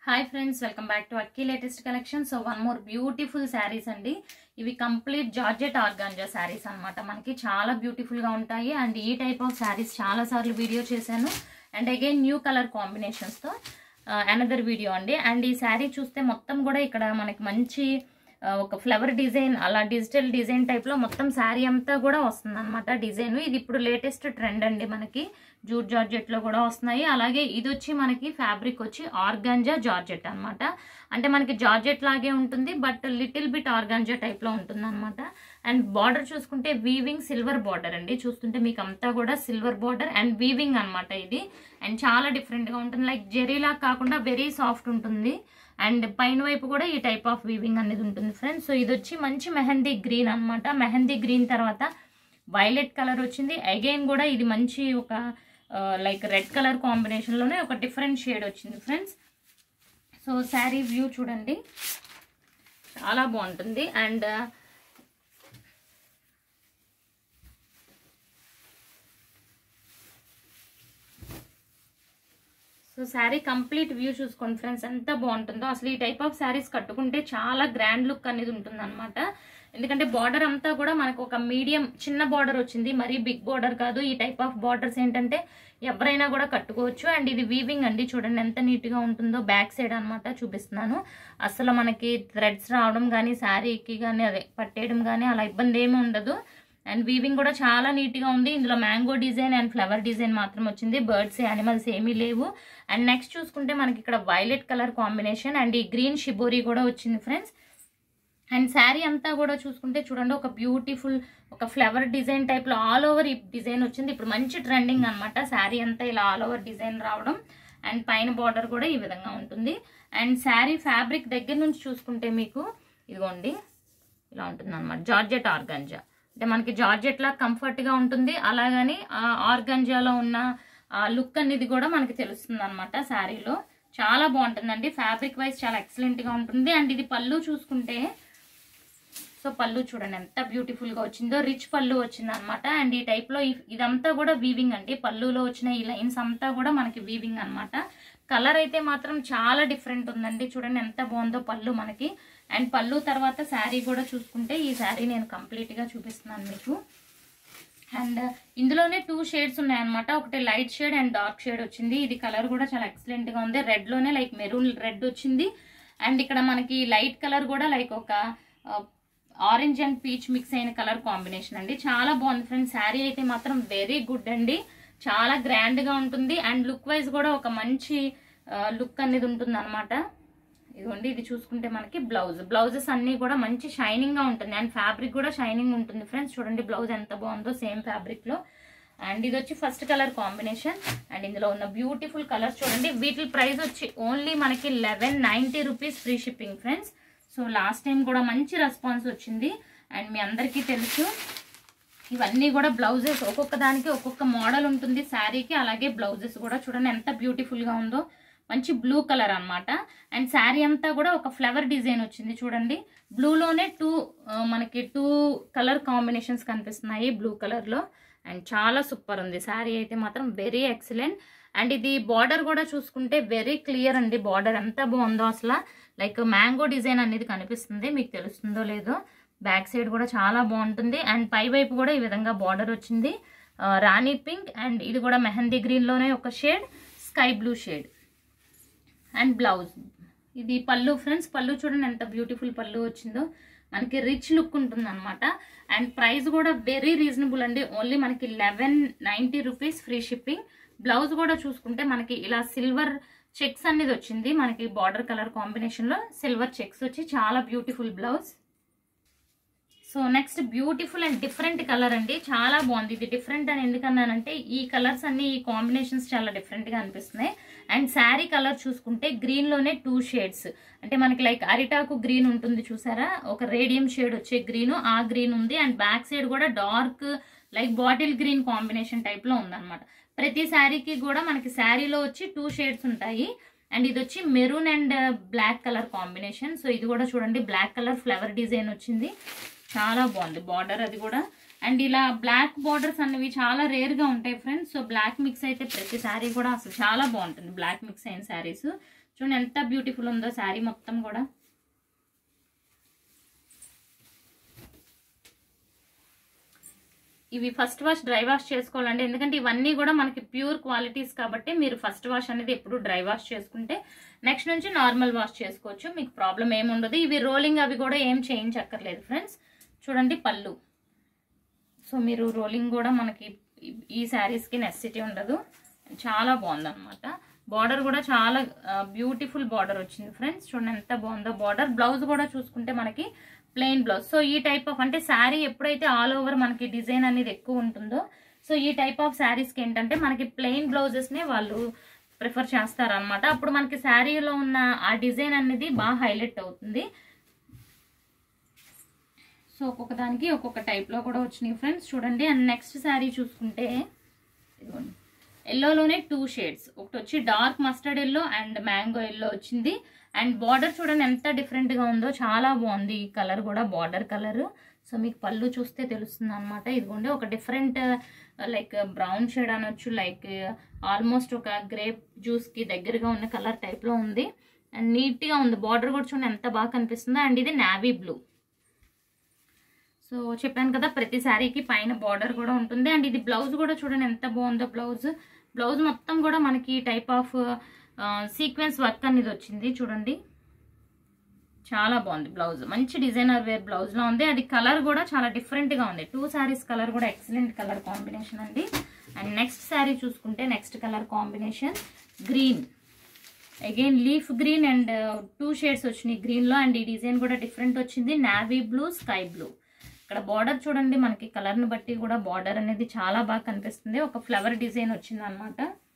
hi friends welcome back to Akki latest collection so one more beautiful sarees అండి ఇవి complete georgette organza saris అన్నమాట మనకి చాలా బ్యూటిఫుల్గా ఉంటాయి అండ్ ఈ టైప్ ఆఫ్ శారీస్ చాలా సార్లు వీడియో చేశాను అండ్ అగైన్ న్యూ కలర్ కాంబినేషన్స్తో అనదర్ వీడియో అండి అండ్ ఈ శారీ చూస్తే మొత్తం కూడా ఇక్కడ మనకి మంచి ఆ, ఒక ఫ్లవర్ డిజైన్ అలా డిజిటల్ డిజైన్ టైప్లో మొత్తం శారీ అంతా కూడా వస్తుంది అనమాట డిజైన్ ఇది ఇప్పుడు లేటెస్ట్ ట్రెండ్ అండి మనకి జూట్ జార్జెట్లో కూడా వస్తున్నాయి అలాగే ఇది వచ్చి మనకి ఫ్యాబ్రిక్ వచ్చి ఆర్గాంజా జార్జెట్ అన్నమాట అంటే మనకి జార్జెట్ లాగే ఉంటుంది బట్ లిటిల్ బిట్ ఆర్గాంజా టైప్లో ఉంటుంది అనమాట అండ్ బార్డర్ చూసుకుంటే వీవింగ్ సిల్వర్ బార్డర్ అండి చూస్తుంటే మీకు అంతా కూడా సిల్వర్ బార్డర్ అండ్ వీవింగ్ అన్నమాట ఇది అండ్ చాలా డిఫరెంట్గా ఉంటుంది లైక్ జెరీలా కాకుండా వెరీ సాఫ్ట్ ఉంటుంది అండ్ పైన వైపు కూడా ఈ టైప్ ఆఫ్ వీవింగ్ అనేది ఉంటుంది ఫ్రెండ్స్ సో ఇది వచ్చి మంచి మెహందీ గ్రీన్ అన్నమాట మెహందీ గ్రీన్ తర్వాత వైలెట్ కలర్ వచ్చింది అగైన్ కూడా ఇది మంచి ఒక లైక్ రెడ్ కలర్ కాంబినేషన్లోనే ఒక డిఫరెంట్ షేడ్ వచ్చింది ఫ్రెండ్స్ సో శారీ వ్యూ చూడండి చాలా బాగుంటుంది and so saree complete view చూసుకోండి ఫ్రెండ్స్ ఎంత బాగుంటుందో అసలు ఈ టైప్ ఆఫ్ శారీస్ కట్టుకుంటే చాలా గ్రాండ్ లుక్ అనేది ఉంటుంది అనమాట ఎందుకంటే బార్డర్ అంతా కూడా మనకు ఒక మీడియం చిన్న బార్డర్ వచ్చింది మరీ బిగ్ బార్డర్ కాదు ఈ టైప్ ఆఫ్ బార్డర్స్ ఏంటంటే ఎవరైనా కూడా కట్టుకోవచ్చు అండ్ ఇది వీవింగ్ అండి చూడండి ఎంత నీట్గా ఉంటుందో బ్యాక్ సైడ్ అనమాట చూపిస్తున్నాను అసలు మనకి థ్రెడ్స్ రావడం కానీ శారీకి కానీ అదే పట్టేయడం కానీ అలా ఇబ్బంది ఏమీ ఉండదు అండ్ వీవింగ్ కూడా చాలా నీట్గా ఉంది ఇందులో mango design and flower design మాత్రం వచ్చింది బర్డ్స్ యానిమల్స్ ఏమీ లేవు అండ్ నెక్స్ట్ చూసుకుంటే మనకి ఇక్కడ వైలెట్ కలర్ కాంబినేషన్ అండ్ ఈ గ్రీన్ షిబోరి కూడా వచ్చింది ఫ్రెండ్స్ అండ్ శారీ అంతా కూడా చూసుకుంటే చూడండి ఒక బ్యూటిఫుల్ ఒక ఫ్లవర్ డిజైన్ టైప్లో ఆల్ ఓవర్ ఈ డిజైన్ వచ్చింది ఇప్పుడు మంచి ట్రెండింగ్ అనమాట శారీ అంతా ఇలా ఆల్ ఓవర్ డిజైన్ రావడం అండ్ పైన బార్డర్ కూడా ఈ విధంగా ఉంటుంది అండ్ శారీ ఫ్యాబ్రిక్ దగ్గర నుంచి చూసుకుంటే మీకు ఇదిగోండి ఇలా ఉంటుంది అనమాట జార్జెట్ ఆర్గంజా అంటే మనకి జార్జెట్ లా కంఫర్ట్ గా ఉంటుంది అలాగని ఆర్గంజాలో ఉన్న లుక్ అనేది కూడా మనకి తెలుస్తుంది అనమాట శారీలో చాలా బాగుంటుందండి ఫ్యాబ్రిక్ వైజ్ చాలా ఎక్సలెంట్ గా ఉంటుంది అండ్ ఇది పళ్ళు చూసుకుంటే సో పళ్ళు చూడండి ఎంత బ్యూటిఫుల్ గా వచ్చిందో రిచ్ పళ్ళు వచ్చింది అనమాట అండ్ ఈ టైప్ లో ఇ- ఇదంతా కూడా వీవింగ్ అండి పళ్ళులో వచ్చిన ఈ లైన్స్ అంతా కూడా మనకి వీవింగ్ అన్నమాట కలర్ అయితే మాత్రం చాలా డిఫరెంట్ ఉందండి చూడండి ఎంత బాగుందో పళ్ళు మనకి అండ్ పళ్ళు తర్వాత శారీ కూడా చూసుకుంటే ఈ శారీ నేను కంప్లీట్ గా చూపిస్తున్నాను మీకు అండ్ ఇందులోనే టూ షేడ్స్ ఉన్నాయన్నమాట ఒకటి light shade and dark shade వచ్చింది ఇది కలర్ కూడా చాలా ఎక్సలెంట్ గా ఉంది రెడ్ లోనే లైక్ మెరూన్ రెడ్ వచ్చింది అండ్ ఇక్కడ మనకి లైట్ కలర్ కూడా లైక్ ఒక ఆరెంజ్ అండ్ పీచ్ మిక్స్ అయిన కలర్ కాంబినేషన్ అండి చాలా బాగుంది ఫ్రెండ్స్ శారీ అయితే మాత్రం వెరీ గుడ్ అండి చాలా గ్రాండ్ గా ఉంటుంది అండ్ లుక్ వైజ్ కూడా ఒక మంచి లుక్ అనేది ఉంటుంది అనమాట ఇదిగోండి ఇది చూసుకుంటే మనకి బ్లౌజ్ బ్లౌజెస్ అన్ని కూడా మంచి షైనింగ్ గా ఉంటుంది అండ్ ఫ్యాబ్రిక్ కూడా షైనింగ్ ఉంటుంది ఫ్రెండ్స్ చూడండి బ్లౌజ్ ఎంత బాగుందో సేమ్ ఫ్యాబ్రిక్ లో అండ్ ఇది వచ్చి ఫస్ట్ కలర్ కాంబినేషన్ అండ్ ఇందులో ఉన్న బ్యూటిఫుల్ కలర్స్ చూడండి వీటి ప్రైస్ వచ్చి ఓన్లీ మనకి eleven ninety rupees free shipping friends so last time కూడా మంచి రెస్పాన్స్ వచ్చింది అండ్ మీ అందరికీ తెలుసు ఇవన్నీ కూడా బ్లౌజెస్ ఒక్కొక్క దానికి ఒక్కొక్క మోడల్ ఉంటుంది శారీకి అలాగే బ్లౌజెస్ కూడా చూడండి ఎంత బ్యూటిఫుల్ గా ఉందో మంచి బ్లూ కలర్ అన్నమాట అండ్ శారీ అంతా కూడా ఒక ఫ్లవర్ డిజైన్ వచ్చింది చూడండి బ్లూలోనే టూ మనకి టూ కలర్ కాంబినేషన్స్ కనిపిస్తున్నాయి బ్లూ కలర్ లో అండ్ చాలా సూపర్ ఉంది శారీ అయితే మాత్రం వెరీ ఎక్సలెంట్ అండ్ ఇది బార్డర్ కూడా చూసుకుంటే వెరీ క్లియర్ అండి బార్డర్ ఎంత బాగుందో అసలు లైక్ మ్యాంగో డిజైన్ అనేది కనిపిస్తుంది మీకు తెలుస్తుందో లేదో బ్యాక్ సైడ్ కూడా చాలా బాగుంటుంది అండ్ పై వైపు కూడా ఈ విధంగా బార్డర్ వచ్చింది ఆ, రాణి పింక్ అండ్ ఇది కూడా మెహందీ గ్రీన్ లోనే ఒక shade sky blue shade and blouse ఇది పళ్ళు ఫ్రెండ్స్ పళ్ళు చూడండి ఎంత బ్యూటిఫుల్ పళ్ళు వచ్చిందో మనకి రిచ్ లుక్ ఉంటుంది అనమాట అండ్ ప్రైస్ కూడా వెరీ రీజనబుల్ అండి ఓన్లీ మనకి eleven ninety rupees free shipping blouse కూడా చూసుకుంటే మనకి ఇలా సిల్వర్ చెక్స్ అనేది వచ్చింది మనకి బార్డర్ కలర్ కాంబినేషన్ లో సిల్వర్ చెక్స్ వచ్చి చాలా beautiful blouse so next beautiful and different colour అండి చాలా బాగుంది ఇది డిఫరెంట్ అని ఎందుకన్నానంటే ఈ కలర్స్ అన్ని ఈ కాంబినేషన్స్ చాలా డిఫరెంట్ గా అనిపిస్తున్నాయి అండ్ శారీ కలర్ చూసుకుంటే గ్రీన్ లోనే టూ షేడ్స్ అంటే మనకి లైక్ అరిటాకు గ్రీన్ ఉంటుంది చూసారా ఒక రేడియం షేడ్ వచ్చే గ్రీన్ ఆ గ్రీన్ ఉంది అండ్ బ్యాక్ సైడ్ కూడా dark like bottle green combination type లో ఉందన్నమాట ప్రతి శారీకి కూడా మనకి శారీలో వచ్చి టూ షేడ్స్ ఉంటాయి అండ్ ఇది వచ్చి maroon and black colour combination so ఇది కూడా చూడండి బ్లాక్ కలర్ ఫ్లవర్ డిజైన్ వచ్చింది చాలా బాగుంది బార్డర్ అది కూడా అండ్ ఇలా బ్లాక్ బార్డర్స్ అనేవి చాలా రేర్ గా ఉంటాయి ఫ్రెండ్స్ సో బ్లాక్ మిక్స్ అయితే ప్రతి శారీ కూడా అసలు చాలా బాగుంటుంది బ్లాక్ మిక్స్ అయిన శారీస్ చూడండి ఎంత బ్యూటిఫుల్ ఉందో శారీ మొత్తం కూడా ఇవి ఫస్ట్ వాష్ డ్రై వాష్ చేసుకోవాలండి ఎందుకంటే ఇవన్నీ కూడా మనకి ప్యూర్ క్వాలిటీస్ కాబట్టి మీరు ఫస్ట్ వాష్ అనేది ఎప్పుడు డ్రై వాష్ చేసుకుంటే నెక్స్ట్ నుంచి నార్మల్ వాష్ చేసుకోవచ్చు మీకు ప్రాబ్లం ఏమి ఉండదు ఇవి రోలింగ్ అవి కూడా ఏం చేయించక్కర్లేదు ఫ్రెండ్స్ చూడండి పళ్ళు సో మీరు రోలింగ్ కూడా మనకి ఈ- ఈ శారీస్కి నెసిటీ ఉండదు చాలా బాగుందన్నమాట బార్డర్ కూడా చాలా బ్యూటిఫుల్ బార్డర్ వచ్చింది ఫ్రెండ్స్ చూడండి ఎంత బాగుందో బార్డర్ బ్లౌజ్ కూడా చూసుకుంటే మనకి ప్లెయిన్ బ్లౌజ్ సో ఈ టైప్ ఆఫ్ అంటే శారీ ఎప్పుడైతే ఆల్ ఓవర్ మనకి డిజైన్ అనేది ఎక్కువ ఉంటుందో సో ఈ టైప్ ఆఫ్ శారీస్కి ఏంటంటే మనకి ప్లెయిన్ బ్లౌజెస్నే వాళ్ళు ప్రిఫర్ చేస్తారనమాట అప్పుడు మనకి శారీలో ఉన్న ఆ డిజైన్ అనేది బాగా హైలైట్ అవుతుంది సో ఒక్కొక్క దానికి ఒక్కొక్క టైప్లో కూడా వచ్చినాయి ఫ్రెండ్స్ చూడండి అండ్ నెక్స్ట్ శారీ చూసుకుంటే ఇదిగోండి ఎల్లోలోనే టూ షేడ్స్ ఒకటి వచ్చి dark mustard yellow and mango yellow వచ్చింది అండ్ బార్డర్ చూడండి ఎంత డిఫరెంట్గా ఉందో చాలా బాగుంది ఈ కలర్ కూడా బార్డర్ కలర్ సో మీకు పళ్ళు చూస్తే తెలుస్తుంది అనమాట ఇదిగోండి ఒక డిఫరెంట్ లైక్ బ్రౌన్ షేడ్ అనొచ్చు లైక్ ఆల్మోస్ట్ ఒక గ్రేప్ జ్యూస్కి దగ్గరగా ఉన్న కలర్ టైప్లో ఉంది అండ్ నీట్గా ఉంది బార్డర్ కూడా చూడండి ఎంత బాగా కనిపిస్తుందో అండ్ ఇది నావీ బ్లూ సో చెప్పాను కదా ప్రతి శారీకి పైన బార్డర్ కూడా ఉంటుంది అండ్ ఇది బ్లౌజ్ కూడా చూడండి ఎంత బాగుందో బ్లౌజ్ బ్లౌజ్ మొత్తం కూడా మనకి టైప్ ఆఫ్ సీక్వెన్స్ వర్క్ అనేది వచ్చింది చూడండి చాలా బాగుంది బ్లౌజ్ మంచి డిజైనర్ వేర్ బ్లౌజ్ లో ఉంది అది కలర్ కూడా చాలా డిఫరెంట్ గా ఉంది టూ శారీస్ కలర్ కూడా ఎక్సలెంట్ కలర్ కాంబినేషన్ అండి అండ్ నెక్స్ట్ శారీ చూసుకుంటే next colour combination green again leaf green and two shades వచ్చినాయి గ్రీన్ లో అండ్ ఈ డిజైన్ కూడా డిఫరెంట్ వచ్చింది నావీ బ్లూ స్కై బ్లూ ఇక్కడ బార్డర్ చూడండి మనకి కలర్ ని బట్టి కూడా బార్డర్ అనేది చాలా బాగా కనిపిస్తుంది ఒక ఫ్లవర్ డిజైన్ వచ్చింది అనమాట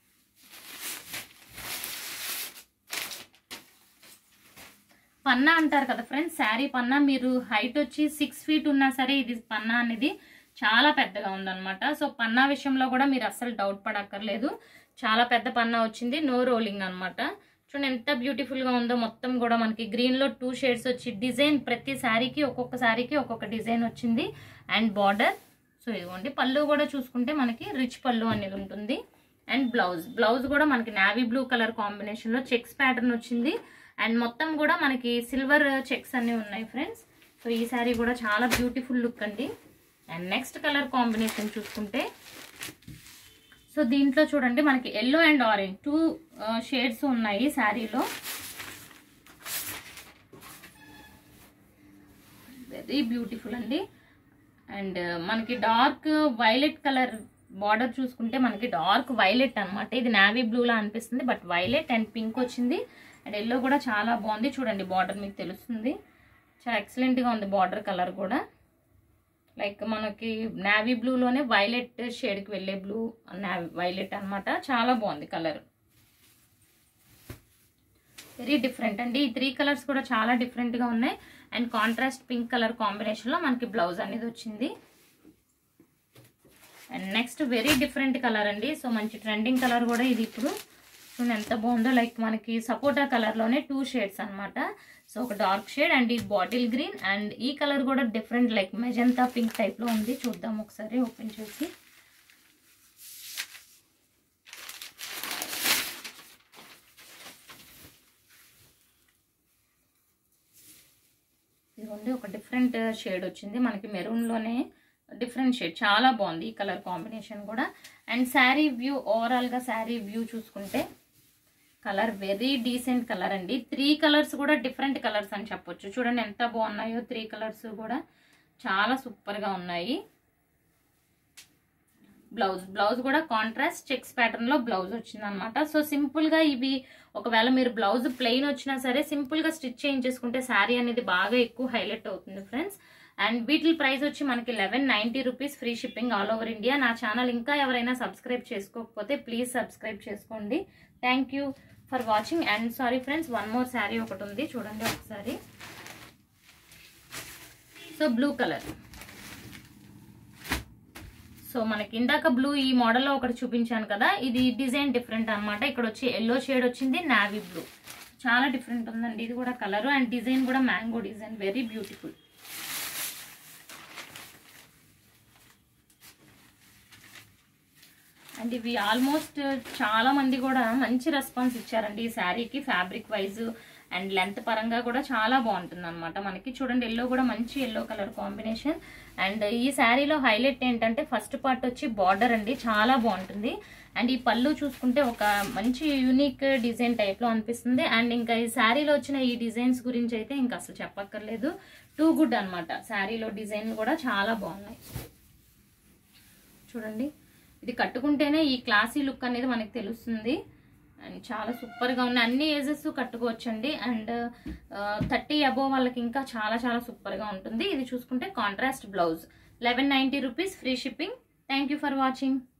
పన్నా అంటారు కదా ఫ్రెండ్స్ శారీ పన్నా మీరు హైట్ వచ్చి సిక్స్ ఫీట్ ఉన్నా సరే ఇది పన్నా అనేది చాలా పెద్దగా ఉందన్నమాట సో పన్నా విషయంలో కూడా మీరు అస్సలు డౌట్ పడక్కర్లేదు చాలా పెద్ద పన్నా వచ్చింది నో రోలింగ్ అన్నమాట చూడండి ఎంత బ్యూటిఫుల్ గా ఉందో మొత్తం కూడా మనకి గ్రీన్ లో టూ షేడ్స్ వచ్చి డిజైన్ ప్రతి శారీకి ఒక్కొక్క శారీకి ఒక్కొక్క డిజైన్ వచ్చింది అండ్ బార్డర్ సో ఇదిగోండి పళ్ళు కూడా చూసుకుంటే మనకి రిచ్ పళ్ళు అనేది ఉంటుంది అండ్ బ్లౌజ్ బ్లౌజ్ కూడా మనకి నావీ బ్లూ కలర్ కాంబినేషన్ లో చెక్స్ ప్యాటర్న్ వచ్చింది అండ్ మొత్తం కూడా మనకి సిల్వర్ చెక్స్ అన్ని ఉన్నాయి ఫ్రెండ్స్ సో ఈ శారీ కూడా చాలా బ్యూటిఫుల్ లుక్ అండి అండ్ నెక్స్ట్ కలర్ కాంబినేషన్ చూసుకుంటే సో దీంట్లో చూడండి మనకి yellow and orange two shades ఉన్నాయి శారీలో వెరీ బ్యూటిఫుల్ అండి అండ్ మనకి డార్క్ వైలెట్ కలర్ బార్డర్ చూసుకుంటే మనకి డార్క్ వైలెట్ అన్నమాట ఇది నావీ బ్లూలా అనిపిస్తుంది బట్ వైలెట్ అండ్ పింక్ వచ్చింది అండ్ ఎల్లో కూడా చాలా బాగుంది చూడండి బార్డర్ మీకు తెలుస్తుంది చాలా ఎక్సలెంట్గా ఉంది బార్డర్ కలర్ కూడా లైక్ మనకి నావీ బ్లూలోనే వైలెట్ షేడ్కి వెళ్ళే బ్లూ నావీ వైలెట్ అన్నమాట చాలా బాగుంది కలర్ వెరీ డిఫరెంట్ అండి ఈ త్రీ కలర్స్ కూడా చాలా డిఫరెంట్గా ఉన్నాయి అండ్ కాంట్రాస్ట్ పింక్ కలర్ కాంబినేషన్లో మనకి బ్లౌజ్ అనేది వచ్చింది and next very different colour అండి సో మంచి ట్రెండింగ్ కలర్ కూడా ఇది ఇప్పుడు చూడండి ఎంత బాగుందో లైక్ మనకి సపోటా కలర్లోనే టూ షేడ్స్ అన్నమాట సో ఒక డార్క్ షేడ్ అండ్ ఈ బాటిల్ గ్రీన్ అండ్ ఈ కలర్ కూడా డిఫరెంట్ లైక్ మెజంతా పింక్ టైప్లో ఉంది చూద్దాం ఒకసారి ఓపెన్ చేసి ఇదిగోండి ఒక డిఫరెంట్ షేడ్ వచ్చింది మనకి మెరూన్లోనే డిఫరెంట్ షేడ్ చాలా బాగుంది ఈ కలర్ కాంబినేషన్ కూడా అండ్ శారీ వ్యూ ఓవరాల్గా శారీ వ్యూ చూసుకుంటే కలర్ వెరీ డీసెంట్ కలర్ అండి త్రీ కలర్స్ కూడా డిఫరెంట్ కలర్స్ అని చెప్పొచ్చు చూడండి ఎంత బాగున్నాయో త్రీ కలర్స్ కూడా చాలా సూపర్గా ఉన్నాయి బ్లౌజ్ బ్లౌజ్ కూడా కాంట్రాస్ట్ చెక్స్ ప్యాటర్న్ లో బ్లౌజ్ వచ్చింది అనమాట సో సింపుల్ గా ఇవి ఒకవేళ మీరు బ్లౌజ్ ప్లెయిన్ వచ్చినా సరే సింపుల్ గా స్టిచ్ చేయించేసుకుంటే శారీ అనేది బాగా ఎక్కువ హైలైట్ అవుతుంది ఫ్రెండ్స్ అండ్ వీటి ప్రైస్ వచ్చి మనకి eleven ninety rupees free shipping all over India నా ఛానల్ ఇంకా ఎవరైనా సబ్స్క్రైబ్ చేసుకోకపోతే ప్లీజ్ సబ్స్క్రైబ్ చేసుకోండి thank you for watching and sorry friends one more saree ఒకటి ఉంది చూడండి ఒకసారి సో బ్లూ కలర్ సో మనకి ఇందాక బ్లూ ఈ మోడల్లో ఒకటి చూపించాను కదా ఇది డిజైన్ డిఫరెంట్ అన్నమాట ఇక్కడ వచ్చి ఎల్లో షేడ్ వచ్చింది నావీ బ్లూ చాలా డిఫరెంట్ ఉందండి ఇది కూడా కలర్ అండ్ డిజైన్ కూడా mango design very beautiful and ఇవి ఆల్మోస్ట్ చాలా మంది కూడా మంచి రెస్పాన్స్ ఇచ్చారండి ఈ శారీకి ఫ్యాబ్రిక్ వైజ్ అండ్ లెంత్ పరంగా కూడా చాలా బాగుంటుంది అనమాట మనకి చూడండి ఎల్లో కూడా మంచి ఎల్లో కలర్ కాంబినేషన్ అండ్ ఈ శారీలో హైలైట్ ఏంటంటే ఫస్ట్ పార్ట్ వచ్చి బార్డర్ అండి చాలా బాగుంటుంది అండ్ ఈ పళ్ళు చూసుకుంటే ఒక మంచి యూనిక్ డిజైన్ టైప్లో అనిపిస్తుంది అండ్ ఇంకా ఈ శారీలో వచ్చిన ఈ డిజైన్స్ గురించి అయితే ఇంకా అసలు చెప్పక్కర్లేదు టూ గుడ్ అనమాట శారీలో డిజైన్ కూడా చాలా బాగున్నాయి చూడండి ఇది కట్టుకుంటేనే ఈ క్లాసీ లుక్ అనేది మనకి తెలుస్తుంది అండ్ చాలా సూపర్గా ఉన్నాయి అన్ని ఏజెస్ కట్టుకోవచ్చండి అండ్ థర్టీ అబోవ్ వాళ్ళకి ఇంకా చాలా చాలా సూపర్గా ఉంటుంది ఇది చూసుకుంటే contrast blouse eleven ninety rupees free shipping thank you for watching